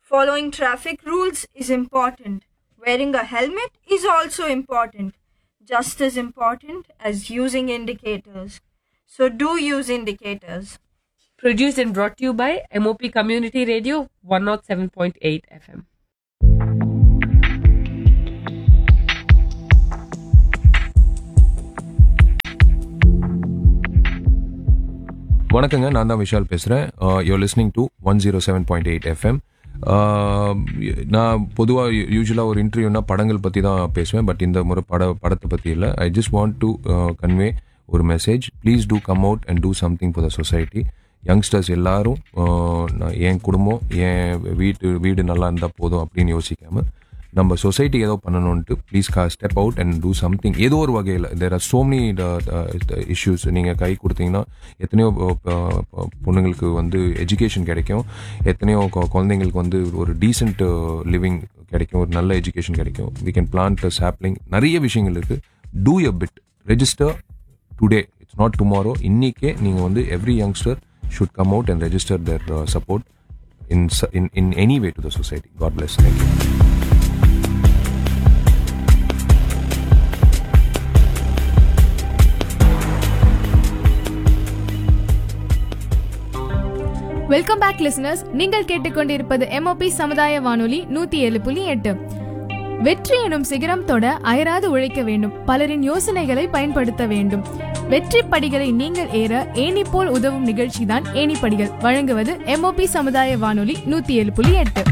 Following traffic rules is important. Wearing a helmet is also important, just as important as using indicators. So do use indicators. Produced and brought to you by MOP Community Radio 107.8 FM. வணக்கங்க நான் தான் விஷால் பேசுகிறேன் you're listening to one zero seven point eight FM நான் பொதுவாக யூஸ்வலாக ஒரு இன்டர்வியூனா படங்கள் பற்றி தான் பேசுவேன் பட் இந்த முறை பட படத்தை பற்றி இல்லை I just want to convey ஒரு message please do come out and do something for the society youngsters எல்லாரும் uh, நான் என் குடும்பம் என் வீட்டு வீடு நல்லா இருந்தால் போதும் அப்படின்னு யோசிக்காமல் நம்ம சொசைட்டி ஏதோ பண்ணணும்ட்டு ப்ளீஸ் கா step out and do something ஏதோ ஒரு வகையில் there are so many issues நீங்கள் கை கொடுத்தீங்கன்னா எத்தனையோ uh, uh, பொண்ணுங்களுக்கு வந்து எஜுகேஷன் கிடைக்கும் எத்தனையோ கொ- குழந்தைங்களுக்கு வந்து ஒரு டீசென்ட் லிவிங் கிடைக்கும் ஒரு நல்ல எஜுகேஷன் கிடைக்கும் வி கேன் பிளான்ட் சாப்ளிங் நிறைய விஷயங்கள் இருக்குது do a bit register today it's not tomorrow இன்னிக்கே நீங்கள் வந்து every youngster should come out and register their support in in in any way to the society God bless thank you welcome back listeners நீங்கள் கேட்டுக்கொண்டிருப்பது MOP சமுதாய வானொலி நூத்தி ஏழு புள்ளி எட்டு வெற்றி எனும் சிகரம் தொட அயராது உழைக்க வேண்டும் பலரின் யோசனைகளை பயன்படுத்த வேண்டும் வெற்றி படிகளை நீங்கள் ஏற ஏணி போல் உதவும் நிகழ்ச்சிதான் ஏணிப்படிகள் வழங்குவது எம்ஓபி சமுதாய வானொலி நூத்தி ஏழு புள்ளி எட்டு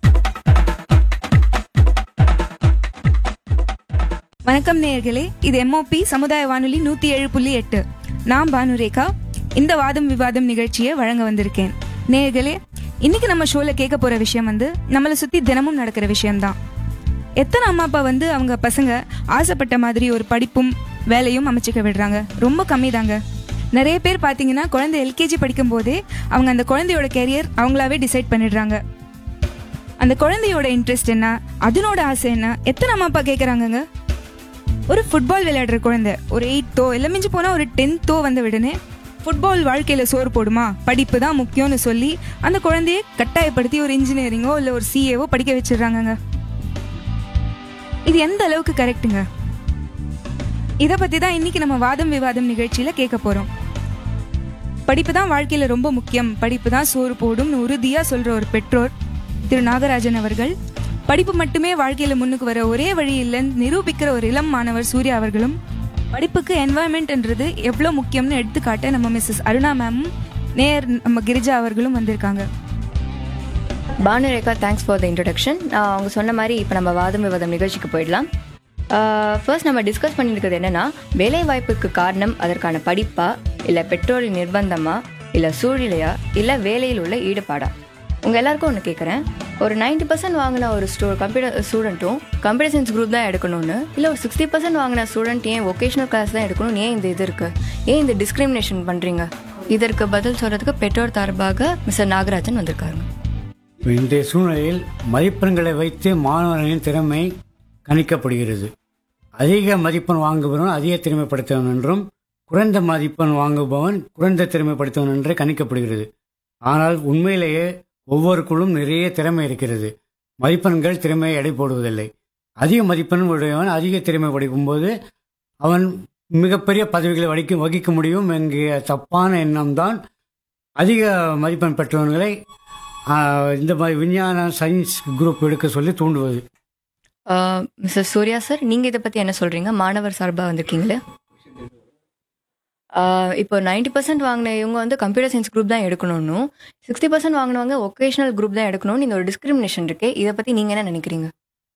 வணக்கம் நேயர்களே இது எம்ஓபி சமுதாய வானொலி நூத்தி ஏழு புள்ளி எட்டு நான் பானுரேகா இந்த வாதம் விவாதம் நிகழ்ச்சியை வழங்க வந்திருக்கேன் நேயர்களே இன்னைக்கு நம்ம ஷோல கேட்க போற விஷயம் வந்து நம்மளை சுத்தி தினமும் நடக்கிற விஷயம்தான் எத்தனை அம்மா அப்பா வந்து அவங்க பசங்க ஆசைப்பட்ட மாதிரி ஒரு படிப்பும் வேலையும் அமைச்சுக்க விடுறாங்க ரொம்ப கம்மி தாங்க நிறைய பேர் பாத்தீங்கன்னா குழந்தை எல்கேஜி படிக்கும் போதே அவங்க அந்த குழந்தையோட கேரியர் அவங்களாவே டிசைட் பண்ணிடுறாங்க அந்த குழந்தையோட இன்ட்ரெஸ்ட் என்ன அதனோட ஆசை என்ன எத்தனை அம்மா அப்பா கேக்குறாங்கங்க ஒரு ஃபுட்பால் விளையாடுற குழந்தை ஒரு எயித்தோ இல்லை மிஞ்சி போனா ஒரு டென்த்தோ வந்த உடனே ஃபுட்பால் வாழ்க்கையில சோறு போடுமா படிப்பு தான் முக்கியம்னு சொல்லி அந்த குழந்தைய கட்டாயப்படுத்தி ஒரு இன்ஜினியரிங்கோ இல்லை ஒரு சிஏவோ படிக்க வச்சிடுறாங்கங்க இது எந்த அளவுக்கு கரெக்ட்டுங்க இதை பத்தி தான் இன்னைக்கு நம்ம வாதம் விவாதம் நிகழ்ச்சியில கேட்க போறோம் படிப்பு தான் வாழ்க்கையில ரொம்ப முக்கியம் படிப்பு தான் சோறு போடும்னு உறுதியா சொல்ற ஒரு பெற்றோர் திரு நாகராஜன் அவர்கள் படிப்பு மட்டுமே வாழ்க்கையில முன்னுக்கு வர ஒரே வழி இல்லைன்னு நிரூபிக்கிற ஒரு இளம் மாணவர் சூர்யா அவர்களும் படிப்புக்கு என்வாயன்மெண்ட்ன்றது எவ்வளோ முக்கியம்னு எடுத்துக்காட்ட நம்ம மிஸ்ஸஸ் அருணா மேமும் நேர் நம்ம கிரிஜா அவர்களும் வந்திருக்காங்க Bhanurekha thanks for the introduction அவங்க சொன்ன மாதிரி இப்போ நம்ம வாதம் விவாதம் நிகழ்ச்சிக்கு போயிடலாம் ஃபர்ஸ்ட் நம்ம டிஸ்கஸ் பண்ணியிருக்கிறது என்னென்னா வேலை வாய்ப்புக்கு காரணம் அதற்கான படிப்பா இல்லை பெற்றோரின் நிர்பந்தமா இல்லை சூழ்நிலையா இல்லை வேலையில் உள்ள ஈடுபாடா உங்கள் எல்லாருக்கும் ஒன்று கேட்குறேன் ஒரு 90% பர்சன்ட் வாங்கின ஒரு ஸ்டூ கம்ப்யூட்டர் ஸ்டூடெண்ட்டும் கம்ப்யூட்டர் சயின்ஸ் குரூப் தான் எடுக்கணும்னு இல்லை ஒரு சிக்ஸ்டி பர்சன்ட் வாங்கின ஸ்டூடெண்ட் ஏன் ஒகேஷனல் கிளாஸ் தான் எடுக்கணும் ஏன் இந்த இது இருக்குது ஏன் இந்த டிஸ்கிரிமினேஷன் பண்ணுறீங்க இதற்கு பதில் சொல்கிறதுக்கு பெற்றோர் சார்பாக மிஸ்டர் நாகராஜன் வந்திருக்காருங்க இன்றைய சூழ்நிலையில் மதிப்பெண்களை வைத்து மாணவர்களின் திறமை கணிக்கப்படுகிறது அதிக மதிப்பெண் வாங்குபவன் அதிக திறமைப்படுத்தவன் என்றும் குறைந்த மதிப்பெண் வாங்குபவன் குறைந்த திறமைப்படுத்தவன் என்றே கணிக்கப்படுகிறது ஆனால் உண்மையிலேயே ஒவ்வொருக்குள்ளும் நிறைய திறமை இருக்கிறது மதிப்பெண்கள் திறமையை எடை போடுவதில்லை அதிக மதிப்பெண் உடையவன் அதிக திறமை படிக்கும்போது அவன் மிகப்பெரிய பதவிகளை வகிக்க வகிக்க முடியும் என்கிற தப்பான எண்ணம்தான் அதிக மதிப்பெண் பெற்றவர்களை ஆஹ், இந்த மாதிரி விஞ்ஞான சயின்ஸ் குரூப் எடுக்க சொல்லி தூண்டுவது மிஸ்டர் சூர்யா சார் நீங்கள் இதை பற்றி என்ன சொல்கிறீங்க மாணவர் சார்பாக வந்திருக்கீங்களே ஆஹ் இப்போ நைன்டி பர்சன்ட் வாங்கின இவங்க வந்து கம்ப்யூட்டர் சயின்ஸ் குரூப் தான் எடுக்கணும்னு சிக்ஸ்டி பர்சன்ட் வாங்கினவங்க ஒகேஷனல் குரூப் தான் எடுக்கணும்னு இந்த ஒரு டிஸ்கிரிமினேஷன் இருக்கே இதை பற்றி நீங்கள் என்ன நினைக்கிறீங்க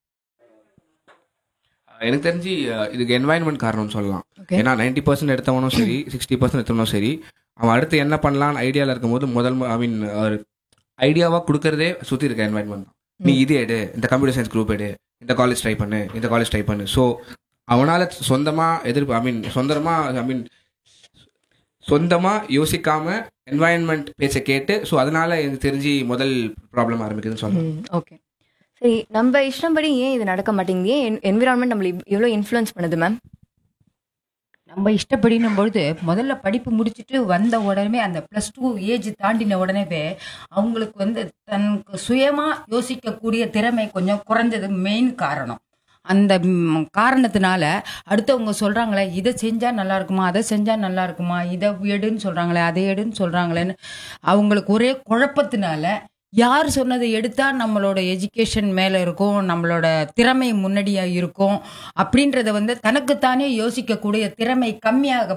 எனக்கு தெரிஞ்சு அஹ், இதுக்கு என்வாயன்மெண்ட் காரணம் சொல்லலாம் Okay. ஏன்னா நைன்டி பர்சன்ட் எடுத்தவனும் சரி சிக்ஸ்டி பர்சன்ட் எடுத்தவனும் சரி அவன் அடுத்து என்ன பண்ணலாம்னு ஐடியாவில் இருக்கும்போது முதல் ஐ மீன் ஒரு ஐடியாவாக கொடுக்கறதே சுற்றி இருக்க என்வாயன்மெண்ட் தான் நீ இது எடு இந்த கம்ப்யூட்டர் சயின்ஸ் குரூப் எடு இந்த காலேஜ் ட்ரை பண்ணு இந்த காலேஜ் ட்ரை பண்ணு ஸோ அவனால் சொந்தமாக எதிர்ப்பு ஐ மீன் சொந்தமாக ஐ மீன் சொந்தமாக யோசிக்காம என்வாயன்மெண்ட் பேச்சை கேட்டு ஸோ அதனால எனக்கு தெரிஞ்சு முதல் ப்ராப்ளம் ஆரம்பிக்குதுன்னு சொல்லலாம் ஓகே சரி நம்ம இஷ்டம்படி ஏன் இது நடக்க மாட்டேங்குது ஏன் என்விரான்மெண்ட் நம்மள இவ்வளோ இன்ஃப்ளூயன்ஸ் பண்ணுது மேம் நம்ம இஷ்டப்படினும் பொழுது முதல்ல படிப்பு முடிச்சுட்டு வந்த உடனே அந்த ப்ளஸ் டூ ஏஜ் தாண்டின உடனேவே அவங்களுக்கு வந்து தனக்கு சுயமாக யோசிக்கக்கூடிய திறமை கொஞ்சம் குறைஞ்சது மெயின் காரணம் அந்த ம், காரணத்தினால அடுத்தவங்க சொல்றாங்களே இதை செஞ்சா நல்லா இருக்குமா அதை செஞ்சா நல்லா இருக்குமா இதை எடுன்னு சொல்றாங்களே அதை எடுன்னு சொல்றாங்களேன்னு அவங்களுக்கு ஒரே குழப்பத்தினால யார் சொன்னதை எடுத்தா நம்மளோட எஜுகேஷன் மேல இருக்கும் நம்மளோட திறமை முன்னாடியா இருக்கும் அப்படின்றத வந்து தனக்குத்தானே யோசிக்கக்கூடிய திறமை கம்மியாக